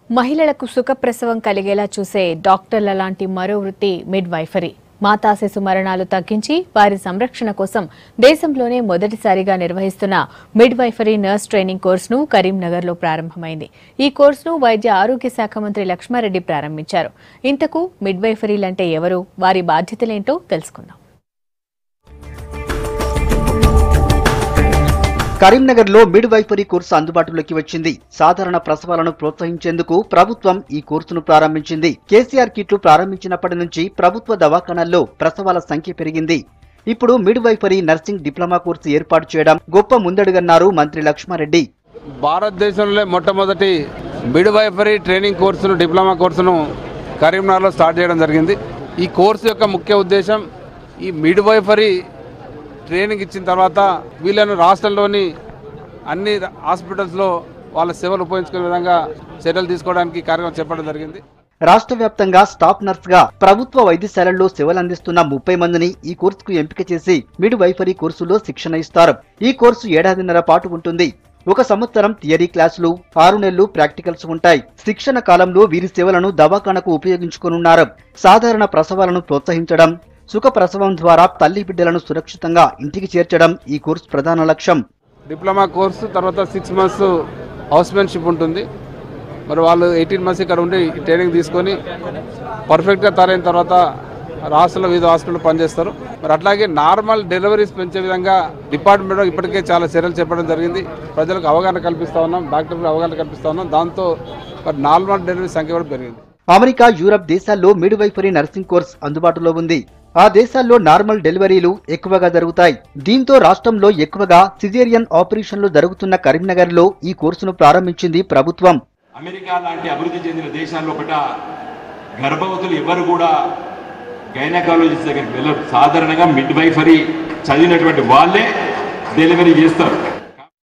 మహిళలకు సుఖప్రసవం కలిగేలా చూసే డాక్టర్ల లాంటి మరో వృత్తి మిడ్ వైఫరీ మాతా శిశు మరణాలు తగ్గించి వారి సంరక్షణ కోసం దేశంలోనే మొదటిసారిగా నిర్వహిస్తున్న మిడ్ వైఫరీ నర్స్ ట్రైనింగ్ కోర్సును కరీంనగర్లో ప్రారంభమైంది ఈ కోర్సును వైద్య ఆరోగ్య శాఖ మంత్రి లక్ష్మారెడ్డి ప్రారంభించారు ఇంతకు మిడ్ వైఫరీలంటే ఎవరు వారి బాధ్యతలేంటో తెలుసుకుందాం కరీంనగర్లో మిడ్ వైఫరీ కోర్సు అందుబాటులోకి వచ్చింది సాధారణ ప్రసవాలను ప్రోత్సహించేందుకు ప్రభుత్వం ఈ కోర్సును ప్రారంభించింది కేసీఆర్ కిట్లు ప్రారంభించినప్పటి నుంచి ప్రభుత్వ దవాఖానాల్లో ప్రసవాల సంఖ్య పెరిగింది ఇప్పుడు midwifery nursing diploma course ఏర్పాటు చేయడం గొప్ప ముందడుగన్నారు మంత్రి లక్ష్మారెడ్డి భారతదేశంలో మొట్టమొదటి మిడ్వైఫరీ ట్రైనింగ్ కోర్సును డిప్లొమా కోర్సును కరీంనగర్లో స్టార్ట్ చేయడం జరిగింది ఈ కోర్సు యొక్క ముఖ్య ఉద్దేశం ఈ మిడ్వైఫరీ ట్రైనింగ్ ఇచ్చిన తర్వాత వీళ్ళను రాష్ట్రంలోని అన్ని హాస్పిటల్స్లో వాళ్ళ సేవలు ఉపయోగించుకునే విధంగా చర్యలు తీసుకోవడానికి ఈ కార్యక్రమం చేపట్టడం జరిగింది రాష్ట్ర వ్యాప్తంగా స్టాఫ్ నర్స్ గా ప్రభుత్వ వైద్యశాలల్లో సేవలందిస్తున్న ముప్పై మందిని ఈ కోర్సుకు ఎంపిక చేసి మిడ్ వైఫరీ కోర్సులో శిక్షణ ఇస్తారు ఈ కోర్సు ఏడాదిన్నర పాటు ఉంటుంది ఒక సంవత్సరం థియరీ క్లాసులు ఆరు నెలలు ప్రాక్టికల్స్ ఉంటాయి శిక్షణ కాలంలో వీరి సేవలను దవాఖానకు ఉపయోగించుకోనున్నారు సాధారణ ప్రసవాలను ప్రోత్సహించడం సుఖ ప్రసవం ద్వారా తల్లి బిడ్డలను సురక్షితంగా ఇంటికి చేర్చడం ఈ కోర్సు ప్రధాన లక్ష్యం డిప్లొమా కోర్సు తర్వాత సిక్స్ మంత్స్ హౌస్మెన్షిప్ ఉంటుంది మరి వాళ్ళు ఎయిటీన్ మంత్స్ ఇక్కడ ఉండి ఈ ట్రైనింగ్ తీసుకొని పర్ఫెక్ట్గా తరైన తర్వాత రాష్ట్రంలో వివిధ హాస్పిటల్ పనిచేస్తారు మరి అట్లాగే నార్మల్ డెలివరీస్ పెంచే విధంగా డిపార్ట్మెంట్లో ఇప్పటికే చాలా చర్యలు చెప్పడం జరిగింది ప్రజలకు అవగాహన కల్పిస్తా ఉన్నాం డాక్టర్లకు అవగాహన కల్పిస్తా ఉన్నాం దాంతో మరి నార్మల్ డెలివరీ సంఖ్య కూడా పెరిగింది అమెరికా యూరప్ దేశాల్లో మిడ్ వైఫరీ నర్సింగ్ కోర్స్ అందుబాటులో ఉంది ఆ దేశాల్లో నార్మల్ డెలివరీలు ఎక్కువగా జరుగుతాయి దీంతో రాష్ట్రంలో ఎక్కువగా సిజేరియన్ ఆపరేషన్లు జరుగుతున్న కరీంనగర్లో ఈ కోర్సును ప్రారంభించింది ప్రభుత్వం అమెరికా లాంటి అభివృద్ధి చెందిన దేశాల్లో ఒకట గర్భవతులు ఎవరు కూడా గైనకాలజిస్ట్ దగ్గరికి వెళ్ళరు సాధారణంగా మిడ్ వైఫరీ చదివినటువంటి వాళ్ళే డెలివరీ చేస్తారు